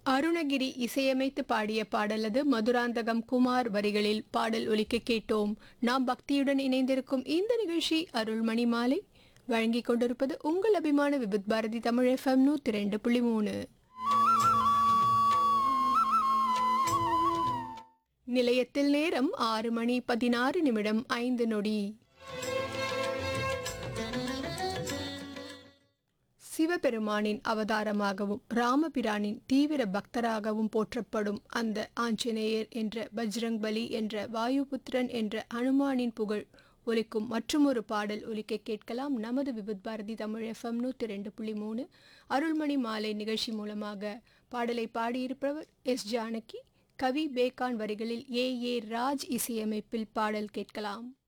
அருணகிரி இசையமைத்து பாடிய பாடலது மதுராந்தகம் குமார் வரிகளில் பாடல் ஒலிக்க கேட்டோம் நாம் பக்தியுடன் இணைந்திருக்கும் இந்த நிகழ்ச்சி அருள்மணி மாலை வழங்கிக் கொண்டிருப்பது உங்கள் அபிமான விபத் பாரதி தமிழ் எஃப்எம் நூத்தி ரெண்டு புள்ளி மூணு நிலையத்தில் நேரம் ஆறு மணி பதினாறு நிமிடம் ஐந்து நொடி சிவபெருமானின் அவதாரமாகவும் ராமபிரானின் தீவிர பக்தராகவும் போற்றப்படும் அந்த ஆஞ்சநேயர் என்ற பஜ்ரங் பலி என்ற வாயுபுத்திரன் என்ற ஹனுமானின் புகழ் ஒலிக்கும் மற்றுமொரு பாடல் ஒலிக்க கேட்கலாம் நமது விபத் பாரதி தமிழ் எஃப்எம் நூற்றி ரெண்டு புள்ளி மூணு அருள்மணி மாலை நிகழ்ச்சி மூலமாக பாடலை பாடியிருப்பவர் எஸ் ஜானகி கவி பேகான் வரிகளில் ஏ ஏ ராஜ் இசையமைப்பில் பாடல் கேட்கலாம்